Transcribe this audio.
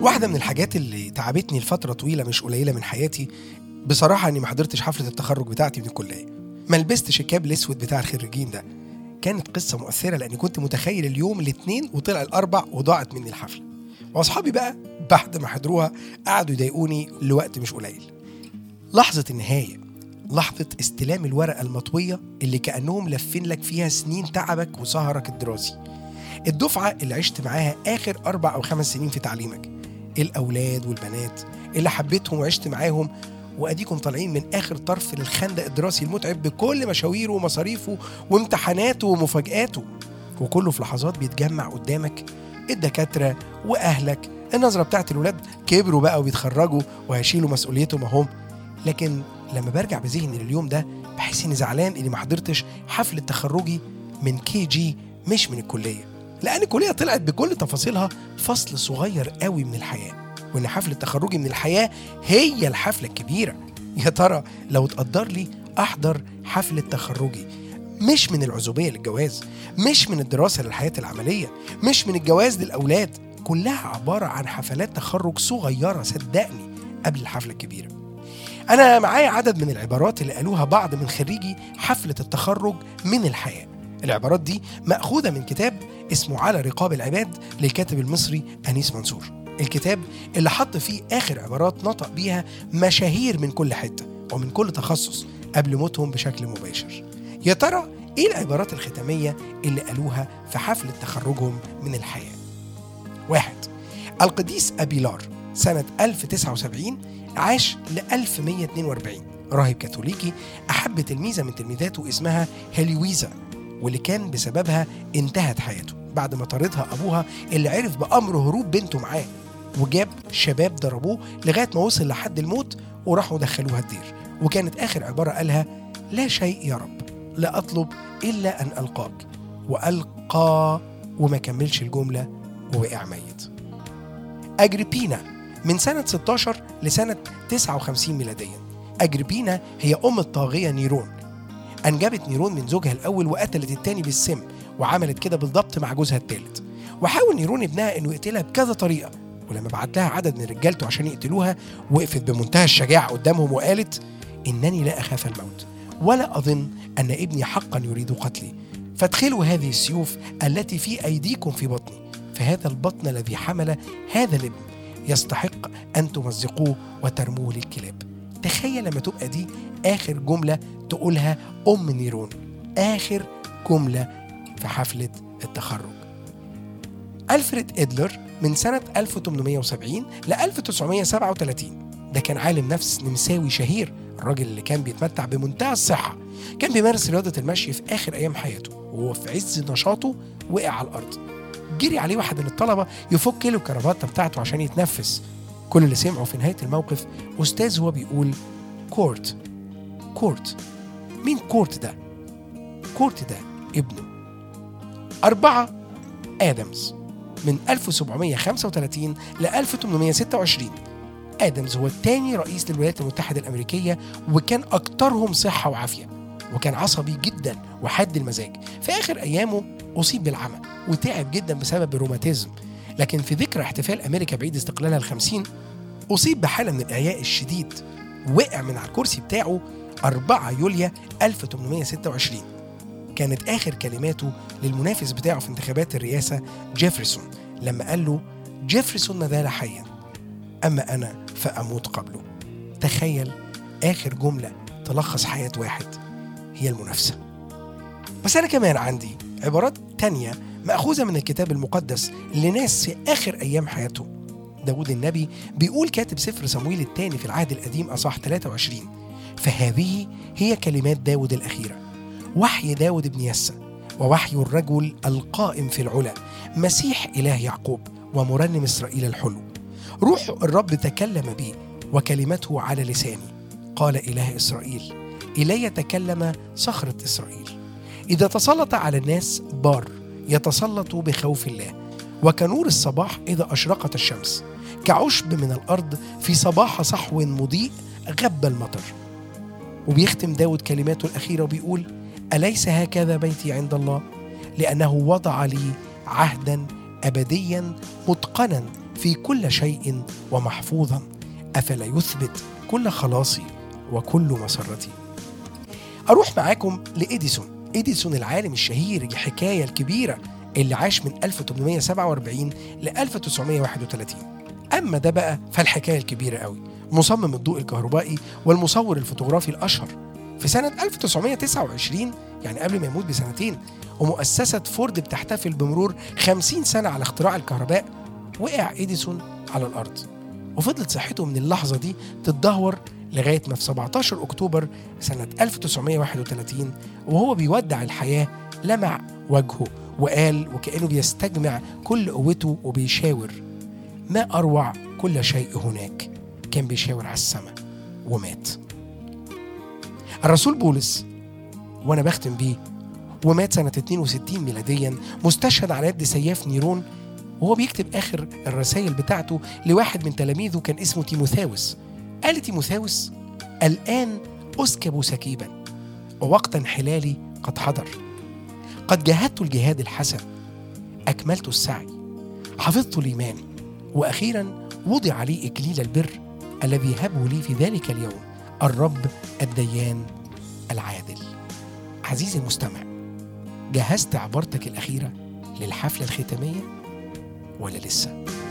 واحدة من الحاجات اللي تعبتني لفترة طويلة مش قليلة من حياتي بصراحة إني ما حضرتش حفلة التخرج بتاعتي من الكلية ما لبستش الكاب الأسود بتاع الخريجين ده كانت قصة مؤثرة لأني كنت متخيل اليوم الاثنين وطلع الأربع وضاعت مني الحفلة وأصحابي بقى بعد ما حضروها قعدوا يضايقوني لوقت مش قليل لحظة النهاية لحظة استلام الورقة المطوية اللي كأنهم لفين لك فيها سنين تعبك وسهرك الدراسي الدفعة اللي عشت معاها آخر أربع أو خمس سنين في تعليمك الأولاد والبنات اللي حبيتهم وعشت معاهم وأديكم طالعين من آخر طرف للخندق الدراسي المتعب بكل مشاويره ومصاريفه وامتحاناته ومفاجآته وكله في لحظات بيتجمع قدامك الدكاترة وأهلك النظرة بتاعت الولاد كبروا بقى وبيتخرجوا وهيشيلوا مسؤوليتهم اهم لكن لما برجع بذهني لليوم ده بحس اني زعلان اني ما حضرتش حفلة تخرجي من كي جي مش من الكلية لأن الكلية طلعت بكل تفاصيلها فصل صغير قوي من الحياة وإن حفلة تخرجي من الحياة هي الحفلة الكبيرة يا ترى لو تقدر لي أحضر حفلة تخرجي مش من العزوبية للجواز مش من الدراسة للحياة العملية مش من الجواز للأولاد كلها عبارة عن حفلات تخرج صغيرة صدقني قبل الحفلة الكبيرة أنا معايا عدد من العبارات اللي قالوها بعض من خريجي حفلة التخرج من الحياة العبارات دي مأخوذة من كتاب اسمه على رقاب العباد للكاتب المصري أنيس منصور الكتاب اللي حط فيه آخر عبارات نطق بيها مشاهير من كل حتة ومن كل تخصص قبل موتهم بشكل مباشر يا ترى إيه العبارات الختامية اللي قالوها في حفلة تخرجهم من الحياة واحد القديس أبيلار سنة 1079 عاش ل 1142 راهب كاثوليكي أحب تلميذة من تلميذاته اسمها هيليويزا واللي كان بسببها انتهت حياته بعد ما طردها أبوها اللي عرف بأمر هروب بنته معاه وجاب شباب ضربوه لغاية ما وصل لحد الموت وراحوا دخلوها الدير وكانت آخر عبارة قالها لا شيء يا رب لا أطلب إلا أن ألقاك وألقى وما كملش الجملة ووقع ميت أجريبينا من سنة 16 لسنة 59 ميلاديا أجريبينا هي أم الطاغية نيرون أنجبت نيرون من زوجها الأول وقتلت التاني بالسم وعملت كده بالضبط مع جوزها الثالث وحاول نيرون ابنها انه يقتلها بكذا طريقه ولما بعت لها عدد من رجالته عشان يقتلوها وقفت بمنتهى الشجاعه قدامهم وقالت انني لا اخاف الموت ولا اظن ان ابني حقا يريد قتلي فادخلوا هذه السيوف التي في ايديكم في بطني فهذا البطن الذي حمل هذا الابن يستحق ان تمزقوه وترموه للكلاب تخيل لما تبقى دي اخر جمله تقولها ام نيرون اخر جمله في حفله التخرج ألفريد إدلر من سنة 1870 ل 1937 ده كان عالم نفس نمساوي شهير الراجل اللي كان بيتمتع بمنتهى الصحة كان بيمارس رياضة المشي في آخر أيام حياته وهو في عز نشاطه وقع على الأرض جري عليه واحد من الطلبة يفك له الكرافته بتاعته عشان يتنفس كل اللي سمعه في نهاية الموقف أستاذ هو بيقول كورت كورت مين كورت ده؟ كورت ده ابنه أربعة آدمز من 1735 ل 1826 آدمز هو الثاني رئيس للولايات المتحدة الأمريكية وكان أكثرهم صحة وعافية وكان عصبي جدا وحاد المزاج في آخر أيامه أصيب بالعمى وتعب جدا بسبب الروماتيزم لكن في ذكرى احتفال أمريكا بعيد استقلالها الخمسين أصيب بحالة من الإعياء الشديد وقع من على الكرسي بتاعه 4 يوليو 1826 كانت آخر كلماته للمنافس بتاعه في انتخابات الرئاسة جيفرسون لما قال له جيفرسون ما زال حيا أما أنا فأموت قبله تخيل آخر جملة تلخص حياة واحد هي المنافسة بس أنا كمان عندي عبارات تانية مأخوذة من الكتاب المقدس لناس في آخر أيام حياتهم داود النبي بيقول كاتب سفر صمويل الثاني في العهد القديم أصح 23 فهذه هي كلمات داود الأخيرة وحي داود بن يسى ووحي الرجل القائم في العلا مسيح إله يعقوب ومرنم إسرائيل الحلو روح الرب تكلم بي وكلمته على لساني قال إله إسرائيل إلي تكلم صخرة إسرائيل إذا تسلط على الناس بار يتسلط بخوف الله وكنور الصباح إذا أشرقت الشمس كعشب من الأرض في صباح صحو مضيء غب المطر وبيختم داود كلماته الأخيرة وبيقول أليس هكذا بيتي عند الله لأنه وضع لي عهدا أبديا متقنا في كل شيء ومحفوظا أفلا يثبت كل خلاصي وكل مسرتي أروح معاكم لإديسون إديسون العالم الشهير الحكاية الكبيرة اللي عاش من 1847 ل 1931 أما ده بقى فالحكاية الكبيرة قوي مصمم الضوء الكهربائي والمصور الفوتوغرافي الأشهر في سنة 1929 يعني قبل ما يموت بسنتين ومؤسسة فورد بتحتفل بمرور 50 سنة على اختراع الكهرباء وقع إديسون على الأرض وفضلت صحته من اللحظة دي تتدهور لغاية ما في 17 أكتوبر سنة 1931 وهو بيودع الحياة لمع وجهه وقال وكأنه بيستجمع كل قوته وبيشاور ما أروع كل شيء هناك كان بيشاور على السماء ومات الرسول بولس وأنا بختم بيه ومات سنة 62 ميلاديا مستشهد على يد سياف نيرون وهو بيكتب آخر الرسائل بتاعته لواحد من تلاميذه كان اسمه تيموثاوس قال تيموثاوس الآن أسكب سكيبا ووقت انحلالي قد حضر قد جاهدت الجهاد الحسن أكملت السعي حفظت الإيمان وأخيرا وضع لي إكليل البر الذي هبه لي في ذلك اليوم الرب الديان العادل عزيزي المستمع جهزت عبارتك الأخيرة للحفلة الختامية ولا لسه؟